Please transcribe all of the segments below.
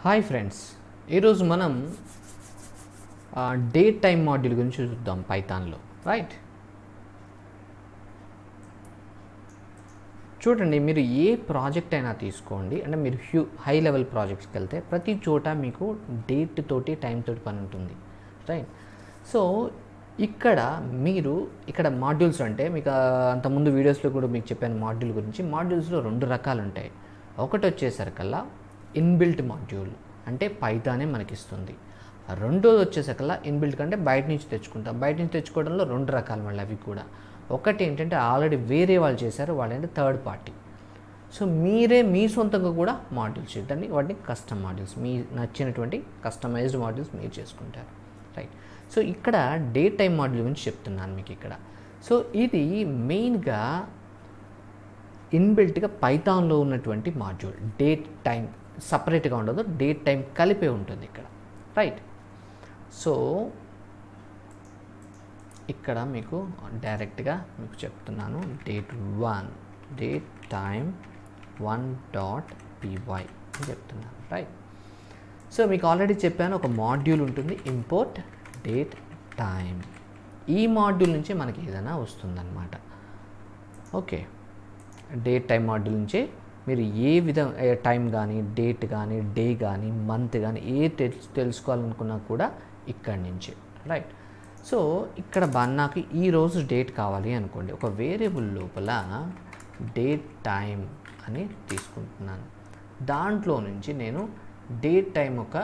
hi friends ఈరోజు మనం day time module గురించి చూద్దాం పైథాన్లో రైట్ చూడండి మీరు ఏ ప్రాజెక్ట్ అయినా తీసుకోండి అంటే మీరు హ్యూ హై లెవెల్ ప్రాజెక్ట్స్కి వెళ్తే ప్రతి చోట మీకు డేట్ తోటి టైం తోటి పని ఉంటుంది రైట్ సో ఇక్కడ మీరు ఇక్కడ మాడ్యూల్స్ అంటే మీకు ఆ, అంతకుముందు వీడియోస్లో కూడా మీకు చెప్పాను మాడ్యూల్ గురించి మాడ్యూల్స్లో రెండు రకాలు ఉంటాయి ఒకటి వచ్చేసరికల్లా ఇన్బిల్ట్ మాడ్యూల్ అంటే పైతానే మనకిస్తుంది రెండోది వచ్చేసరికల్లా ఇన్బిల్ట్ కంటే బయట నుంచి తెచ్చుకుంటాం బయట నుంచి తెచ్చుకోవడంలో రెండు రకాలు మళ్ళీ అవి కూడా ఒకటి ఏంటంటే ఆల్రెడీ వేరే వాళ్ళు చేశారు వాళ్ళంటే థర్డ్ పార్టీ సో మీరే మీ సొంతంగా కూడా మాడ్యూల్స్ చేద్దండి వాటిని కస్టమ్ మాడ్యూల్స్ మీ నచ్చినటువంటి కస్టమైజ్డ్ మాడ్యూల్స్ మీరు చేసుకుంటారు రైట్ సో ఇక్కడ డే టైం మాడ్యూల్ గురించి చెప్తున్నాను మీకు ఇక్కడ సో ఇది మెయిన్గా ఇన్బిల్ట్గా పైథాన్లో ఉన్నటువంటి మాడ్యూల్ డేట్ టైం సపరేట్గా ఉండదు డేట్ టైం కలిపే ఉంటుంది ఇక్కడ రైట్ సో ఇక్కడ మీకు డైరెక్ట్గా మీకు చెప్తున్నాను date one date time one dot PY అని చెప్తున్నాను రైట్ సో మీకు ఆల్రెడీ చెప్పాను ఒక మాడ్యూల్ ఉంటుంది ఇంపోర్ట్ డేట్ టైం ఈ మాడ్యూల్ నుంచి మనకి ఏదైనా వస్తుందన్నమాట ఓకే డేట్ టైం మాడ్యూల్ నుంచే మీరు ఏ విధం టైం కానీ డేట్ కానీ డే కానీ మంత్ కానీ ఏ తెలు తెలుసుకోవాలనుకున్నా కూడా ఇక్కడి నుంచి రైట్ సో ఇక్కడ బా నాకు ఈ రోజు డేట్ కావాలి అనుకోండి ఒక వేరియబుల్ లోపల డేట్ టైం అని తీసుకుంటున్నాను దాంట్లో నుంచి నేను డేట్ టైం ఒక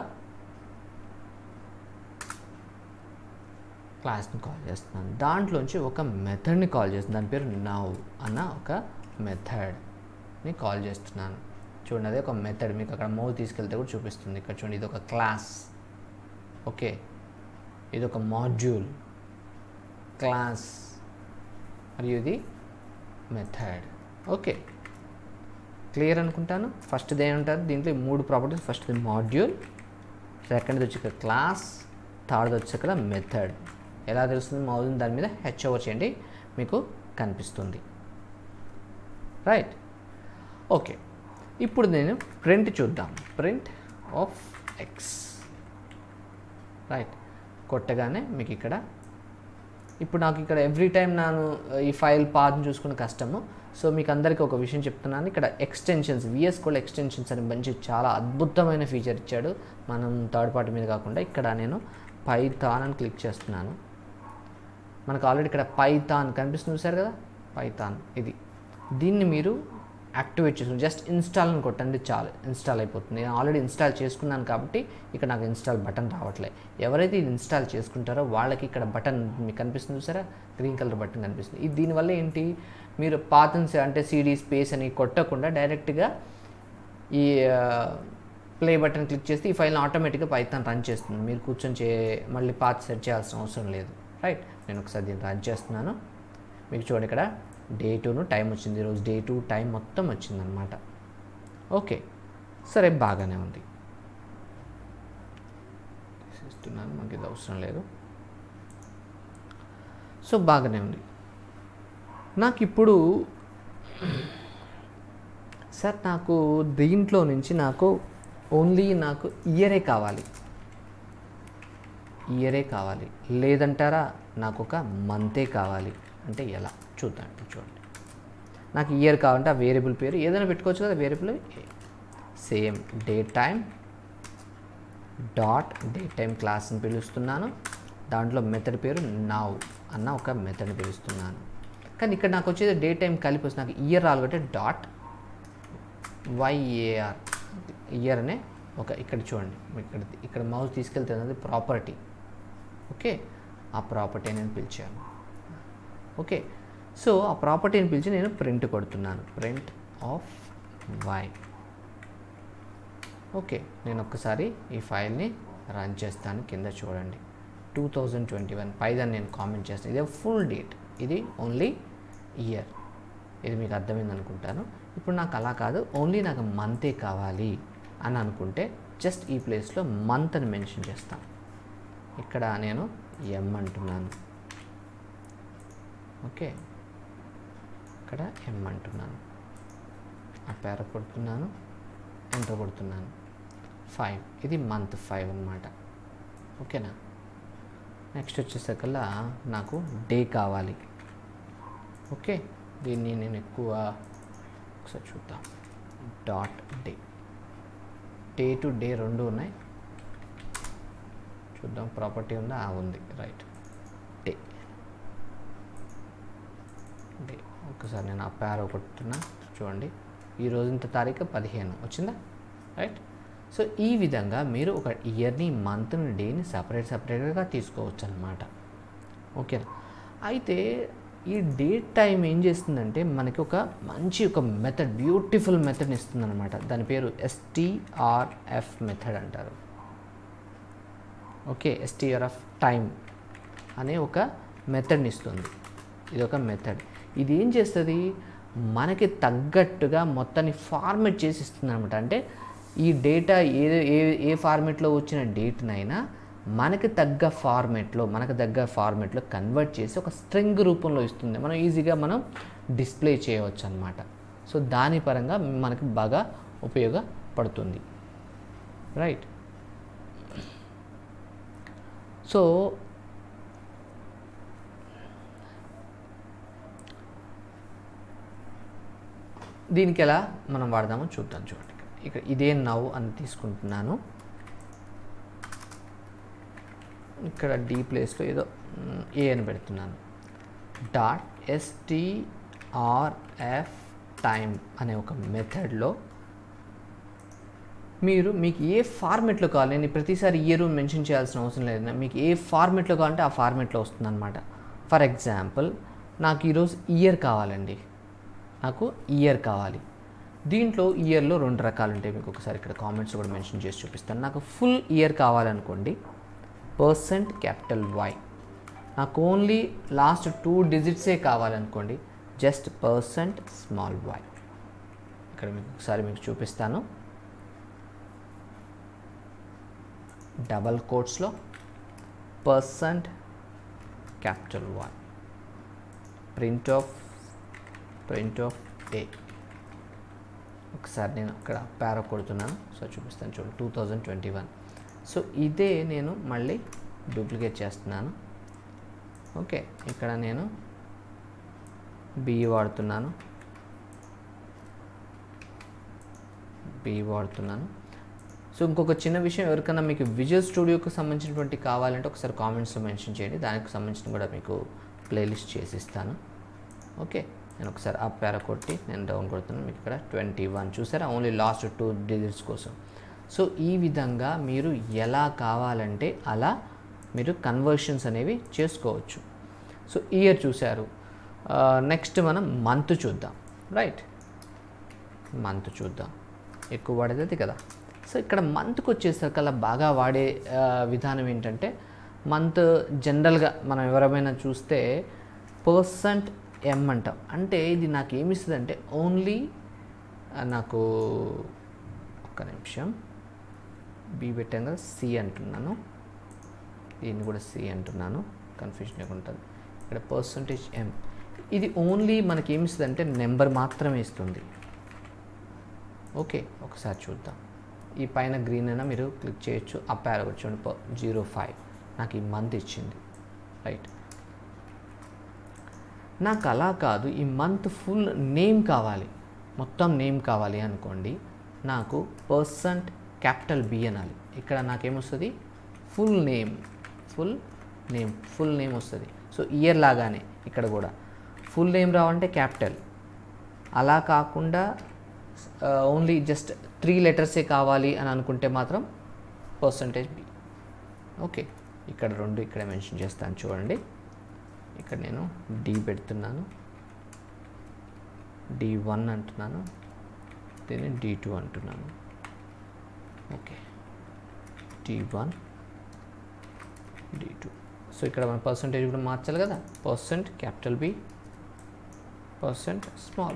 క్లాస్ని కాల్ చేస్తున్నాను దాంట్లోంచి ఒక మెథడ్ని కాల్ చేస్తున్నాను దాని పేరు నవ్ అన్న ఒక మెథడ్ని కాల్ చేస్తున్నాను చూడండి అదే ఒక మెథడ్ మీకు అక్కడ మౌ తీసుకెళ్తే కూడా చూపిస్తుంది ఇక్కడ చూడండి ఇది ఒక క్లాస్ ఓకే ఇది ఒక మాడ్యూల్ క్లాస్ మరియు ఇది మెథడ్ ఓకే క్లియర్ అనుకుంటాను ఫస్ట్ది ఏమంటారు దీంట్లో ఈ మూడు ప్రాపర్టీస్ ఫస్ట్ది మాడ్యూల్ సెకండ్ది వచ్చి ఇక్కడ క్లాస్ థర్డ్ వచ్చి ఇక్కడ మెథడ్ ఎలా తెలుస్తుంది మౌజుని దాని మీద హెచ్ ఓవర్ చేయండి మీకు కనిపిస్తుంది రైట్ ఓకే ఇప్పుడు నేను ప్రింట్ చూద్దాం ప్రింట్ ఆఫ్ ఎక్స్ రైట్ కొట్టగానే మీకు ఇక్కడ ఇప్పుడు నాకు ఇక్కడ ఎవ్రీ టైం నేను ఈ ఫైల్ పాత్ని చూసుకునే కష్టము సో మీకు అందరికీ ఒక విషయం చెప్తున్నాను ఇక్కడ ఎక్స్టెన్షన్స్ విఎస్ కూడా ఎక్స్టెన్షన్స్ అని మంచి చాలా అద్భుతమైన ఫీచర్ ఇచ్చాడు మనం థర్డ్ పార్టీ మీద కాకుండా ఇక్కడ నేను పైథాన్ అని క్లిక్ చేస్తున్నాను మనకు ఆల్రెడీ ఇక్కడ పైథాన్ కనిపిస్తుంది చూసారు కదా పైథాన్ ఇది దీన్ని మీరు యాక్టివేట్ చేసుకుని జస్ట్ ఇన్స్టాల్ అని కొట్టండి చాలు ఇన్స్టాల్ అయిపోతుంది నేను ఆల్రెడీ ఇన్స్టాల్ చేసుకున్నాను కాబట్టి ఇక్కడ నాకు ఇన్స్టాల్ బటన్ రావట్లే ఎవరైతే ఇది ఇన్స్టాల్ చేసుకుంటారో వాళ్ళకి ఇక్కడ బటన్ మీకు కనిపిస్తుంది చూసారా గ్రీన్ కలర్ బటన్ కనిపిస్తుంది ఇది దీనివల్ల ఏంటి మీరు పాతన్స్ అంటే సీడీ స్పేస్ అని కొట్టకుండా డైరెక్ట్గా ఈ ప్లే బటన్ క్లిక్ చేస్తే ఈ ఫైల్ని ఆటోమేటిక్గా పైథాన్ రన్ చేస్తుంది మీరు కూర్చొని చే మళ్ళీ పాత్ సెట్ చేయాల్సిన అవసరం లేదు రైట్ నేను ఒకసారి దీన్ని రన్ చేస్తున్నాను మీకు చూడండి ఇక్కడ డే టూను టైం వచ్చింది ఈరోజు డే టూ టైం మొత్తం వచ్చిందనమాట ఓకే సరే బాగానే ఉంది తీసేస్తున్నాను మనకి ఇది అవసరం లేదు సో బాగానే ఉంది నాకు ఇప్పుడు సార్ నాకు దీంట్లో నుంచి నాకు ఓన్లీ నాకు ఇయరే కావాలి ఇయరే కావాలి లేదంటారా నాకు ఒక మంతే కావాలి అంటే ఎలా చూద్దాం ఇప్పుడు చూడండి నాకు ఇయర్ కావాలంటే ఆ వేరియబుల్ పేరు ఏదైనా పెట్టుకోవచ్చు కదా variable same date time dot date time క్లాస్ని పిలుస్తున్నాను దాంట్లో మెథడ్ పేరు నావ్ అన్న ఒక మెథడ్ని పిలుస్తున్నాను కానీ ఇక్కడ నాకు వచ్చేది డే టైం కలిపి వస్తుంది నాకు ఇయర్ రావాలి కాబట్టి డాట్ వైఏఆర్ ఇయర్ అనే ఒక ఇక్కడ చూడండి ఇక్కడ ఇక్కడ మౌస్ తీసుకెళ్తే అది ప్రాపర్టీ ఓకే ఆ ప్రాపర్టీ నేను పిలిచాను ఓకే సో ఆ ప్రాపర్టీని పిలిచి నేను ప్రింట్ కొడుతున్నాను ప్రింట్ ఆఫ్ వై ఓకే నేను ఒక్కసారి ఈ ఫైల్ని రన్ చేస్తాను కింద చూడండి టూ థౌజండ్ ట్వంటీ వన్ పైదాన్ని నేను కామెంట్ చేస్తాను ఇదే ఫుల్ డేట్ ఇది ఓన్లీ ఇయర్ ఇది మీకు అర్థమైంది అనుకుంటాను ఇప్పుడు నాకు అలా కాదు ఓన్లీ నాకు మంతే కావాలి అని అనుకుంటే జస్ట్ ఈ ప్లేస్లో మంత్ అని మెన్షన్ చేస్తాను ఇక్కడ నేను ఎం అంటున్నాను ఓకే ఇక్కడ ఎం అంటున్నాను ఆ పేర కొడుతున్నాను ఎంటర్ కొడుతున్నాను ఫైవ్ ఇది మంత్ ఫైవ్ అనమాట ఓకేనా నెక్స్ట్ వచ్చేసరికల్లా నాకు డే కావాలి ఓకే దీన్ని నేను ఎక్కువ ఒకసారి చూద్దాం dot day day to day రెండు ఉన్నాయి చూద్దాం ప్రాపర్టీ ఉందా ఆ, ఉంది రైట్ డే డే ఒకసారి నేను ఆ ప్యారో కొట్టున్నా చూడండి ఈ రోజు ఇంత తారీఖు పదిహేను వచ్చిందా రైట్ సో ఈ విధంగా మీరు ఒక ఇయర్ని మంత్ని డేని సపరేట్ సపరేట్గా తీసుకోవచ్చు అనమాట ఓకేనా అయితే ఈ డేట్ టైం ఏం చేస్తుందంటే మనకి ఒక మంచి ఒక మెథడ్ బ్యూటిఫుల్ మెథడ్ని ఇస్తుంది అనమాట దాని పేరు ఎస్టీఆర్ఎఫ్ మెథడ్ అంటారు ఓకే ఎస్టీఆర్ఎఫ్ టైం అనే ఒక మెథడ్ని ఇస్తుంది ఇది ఒక మెథడ్ ఇది ఏం చేస్తుంది మనకి తగ్గట్టుగా మొత్తాన్ని ఫార్మేట్ చేసి ఇస్తుంది అనమాట అంటే ఈ డేటా ఏ ఏ ఏ ఫార్మేట్లో వచ్చిన డేట్నైనా మనకి తగ్గ ఫార్మేట్లో మనకు తగ్గ ఫార్మేట్లో కన్వర్ట్ చేసి ఒక స్ట్రింగ్ రూపంలో ఇస్తుంది మనం ఈజీగా మనం డిస్ప్లే చేయవచ్చు అనమాట సో దాని పరంగా మనకి బాగా ఉపయోగపడుతుంది రైట్ సో దీనికి ఎలా మనం వాడదామో చూద్దాం చూడండి ఇక్కడ ఇదే నవ్వు అని తీసుకుంటున్నాను ఇక్కడ డి ప్లేస్లో ఏదో మ్, ఏ అని పెడుతున్నాను డాట్ ఎస్టీఆర్ఎఫ్ టైం అనే ఒక మెథడ్లో మీరు మీకు ఏ ఫార్మెట్లో కావాలి నేను ప్రతిసారి ఇయర్ మెన్షన్ చేయాల్సిన అవసరం లేదు మీకు ఏ ఫార్మెట్లో కావాలంటే ఆ ఫార్మెట్లో వస్తుందన్నమాట ఫర్ ఎగ్జాంపుల్ నాకు ఈరోజు ఇయర్ కావాలండి నాకు ఇయర్ కావాలి దీంట్లో ఇయర్లో రెండు రకాలు ఉంటాయి మీకు ఒకసారి ఇక్కడ కామెంట్స్ కూడా మెన్షన్ చేసి చూపిస్తాను నాకు ఫుల్ ఇయర్ కావాలనుకోండి పర్సెంట్ క్యాపిటల్ వై నాకు ఓన్లీ లాస్ట్ టూ డిజిట్సే కావాలనుకోండి జస్ట్ పర్సెంట్ స్మాల్ వై ఇక్కడ మీకు ఒకసారి మీకు చూపిస్తాను డబల్ కోట్స్లో percent capital y print of print of day ఒకసారి నేను అక్కడ పారా కొడుతున్నాను సో చూపిస్తాను చూడండి two thousand twenty one so ఇదే నేను మళ్ళీ డూప్లికేట్ చేస్తున్నాను ఓకే ఇక్కడ నేను బి వాడుతున్నాను బి వాడుతున్నాను సో ఇంకొక చిన్న విషయం ఎవరికైనా మీకు విజువల్ స్టూడియోకి సంబంధించినటువంటి కావాలంటే ఒకసారి కామెంట్స్లో మెన్షన్ చేయండి దానికి సంబంధించిన కూడా మీకు ప్లేలిస్ట్ చేసి ఇస్తాను ఓకే నేను ఒకసారి అప్ పేర కొట్టి నేను డౌన్ కొడుతున్నాను మీకు ఇక్కడ ట్వంటీ వన్ చూసారా ఓన్లీ లాస్ట్ టూ డిజిట్స్ కోసం సో ఈ విధంగా మీరు ఎలా కావాలంటే అలా మీరు కన్వర్షన్స్ అనేవి చేసుకోవచ్చు సో ఇయర్ చూశారు నెక్స్ట్ మనం మంత్ చూద్దాం రైట్ మంత్ చూద్దాం ఎక్కువ వాడేది కదా సో ఇక్కడ మంత్కి వచ్చేసరికి అలా బాగా వాడే ఆ, విధానం ఏంటంటే మంత్ జనరల్గా మనం ఎవరైనా చూస్తే పర్సెంట్ ఎం అంటాం అంటే ఇది నాకు ఏమి ఇస్తుంది అంటే ఓన్లీ నాకు ఒక్క నిమిషం బి పెట్టాను కదా సి అంటున్నాను దీన్ని కూడా సి అంటున్నాను కన్ఫ్యూజన్ ఉంటుంది ఇక్కడ పర్సంటేజ్ ఎం ఇది ఓన్లీ మనకి ఏమి ఇస్తుంది అంటే నెంబర్ మాత్రమే ఇస్తుంది ఓకే ఒకసారి చూద్దాం ఈ పైన గ్రీన్ అయినా మీరు క్లిక్ చేయొచ్చు అప్ యారో చూడండి జీరో ఫైవ్ నాకు ఈ మంత్ ఇచ్చింది రైట్ నాకు అలా కాదు ఈ మంత్ ఫుల్ నేమ్ కావాలి మొత్తం నేమ్ కావాలి అనుకోండి నాకు పర్సెంట్ క్యాపిటల్ బి అనాలి ఇక్కడ నాకేమొస్తుంది full name full name full name వస్తుంది సో ఇయర్ లాగానే ఇక్కడ కూడా ఫుల్ నేమ్ రావంటే క్యాపిటల్ అలా కాకుండా ఓన్లీ జస్ట్ త్రీ లెటర్సే కావాలి అని అనుకుంటే మాత్రం పర్సంటేజ్ బి ఓకే ఇక్కడ రెండు ఇక్కడ మెన్షన్ చేస్తాను చూడండి ఇక్కడ నేను డి పెడుతున్నాను డి వన్ అంటున్నాను దీన్ని డి టూ అంటున్నాను okay D one D two so ఇక్కడ మన పర్సంటేజ్ కూడా మార్చాలి కదా percent capital B percent small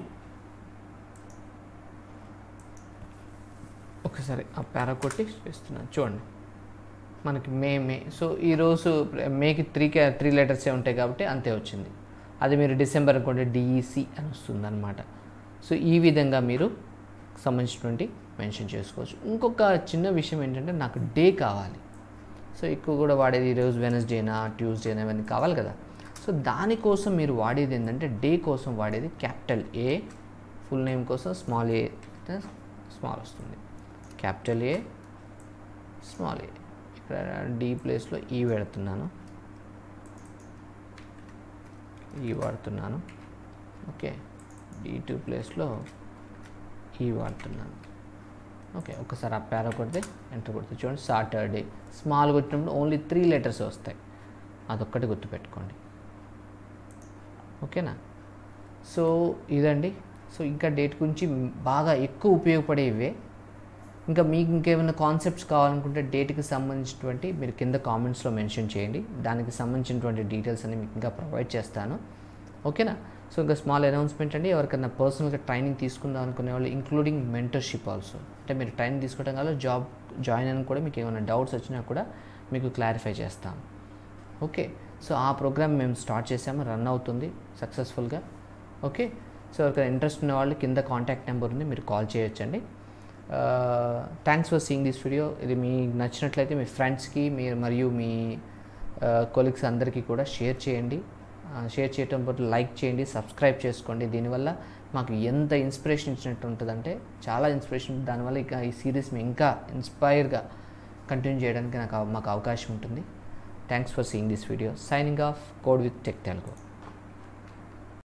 ఒకసారి ఆ పారా కొట్టి చేస్తున్నాను చూడండి మనకి మే మే సో ఈరోజు మేకి త్రీ కే త్రీ లెటర్సే ఉంటాయి కాబట్టి అంతే వచ్చింది అది మీరు డిసెంబర్ అనుకోండి డిఈసి అని వస్తుంది అనమాట సో ఈ విధంగా మీరు సంబంధించినటువంటి మెన్షన్ చేసుకోవచ్చు ఇంకొక చిన్న విషయం ఏంటంటే నాకు డే కావాలి సో ఎక్కువ కూడా వాడేది ఈరోజు వెనస్డేనా ట్యూస్డేనా ఇవన్నీ కావాలి కదా సో దానికోసం మీరు వాడేది ఏంటంటే డే కోసం వాడేది క్యాపిటల్ ఏ ఫుల్ నేమ్ కోసం స్మాల్ ఏ స్మాల్ వస్తుంది క్యాపిటల్ ఏ స్మాల్ ఏ ఇక్కడ డి ప్లేస్లో ఈ పెడుతున్నాను ఈ వాడుతున్నాను ఓకే డి టూ ప్లేస్లో ఈ వాడుతున్నాను ఓకే ఒకసారి ఆ పేర కొడితే ఎంటర్ కొడితే చూడండి సాటర్డే స్మాల్ కొట్టినప్పుడు ఓన్లీ త్రీ లెటర్స్ వస్తాయి అదొక్కటి గుర్తుపెట్టుకోండి ఓకేనా సో ఇదండి సో ఇంకా డేట్ గురించి బాగా ఎక్కువ ఉపయోగపడే ఇవే ఇంకా మీకు ఇంకేమైనా కాన్సెప్ట్స్ కావాలనుకుంటే డేట్కి సంబంధించినటువంటి మీరు కింద కామెంట్స్లో మెన్షన్ చేయండి దానికి సంబంధించినటువంటి డీటెయిల్స్ అన్ని మీకు ఇంకా ప్రొవైడ్ చేస్తాను ఓకేనా సో ఇంకా స్మాల్ అనౌన్స్మెంట్ అండి ఎవరికైనా పర్సనల్గా ట్రైనింగ్ తీసుకుందాం అనుకునే వాళ్ళు ఇంక్లూడింగ్ మెంటర్షిప్ ఆల్సో అంటే మీరు ట్రైనింగ్ తీసుకోవడం వల్ల జాబ్ జాయిన్ అని కూడా మీకు ఏమైనా డౌట్స్ వచ్చినా కూడా మీకు క్లారిఫై చేస్తాం ఓకే సో ఆ ప్రోగ్రామ్ మేము స్టార్ట్ చేసాము రన్ అవుతుంది సక్సెస్ఫుల్గా ఓకే సో ఎవరికైనా ఇంట్రెస్ట్ ఉన్న వాళ్ళు కింద కాంటాక్ట్ నెంబర్ ఉంది మీరు కాల్ చేయొచ్చండి thanks for seeing this video ఇది మీకు నచ్చినట్లయితే మీ ఫ్రెండ్స్కి మీరు మరియు మీ కొలీగ్స్ అందరికీ కూడా షేర్ చేయండి షేర్ చేయటం పాటు లైక్ చేయండి సబ్స్క్రైబ్ చేసుకోండి దీనివల్ల మాకు ఎంత ఇన్స్పిరేషన్ ఇచ్చినట్టు ఉంటుందంటే చాలా ఇన్స్పిరేషన్ దానివల్ల ఇక ఈ సిరీస్ మేము ఇంకా ఇన్స్పైర్గా కంటిన్యూ చేయడానికి నాకు అవ- మాకు అవకాశం ఉంటుంది thanks for seeing this video signing off code with tech Telugu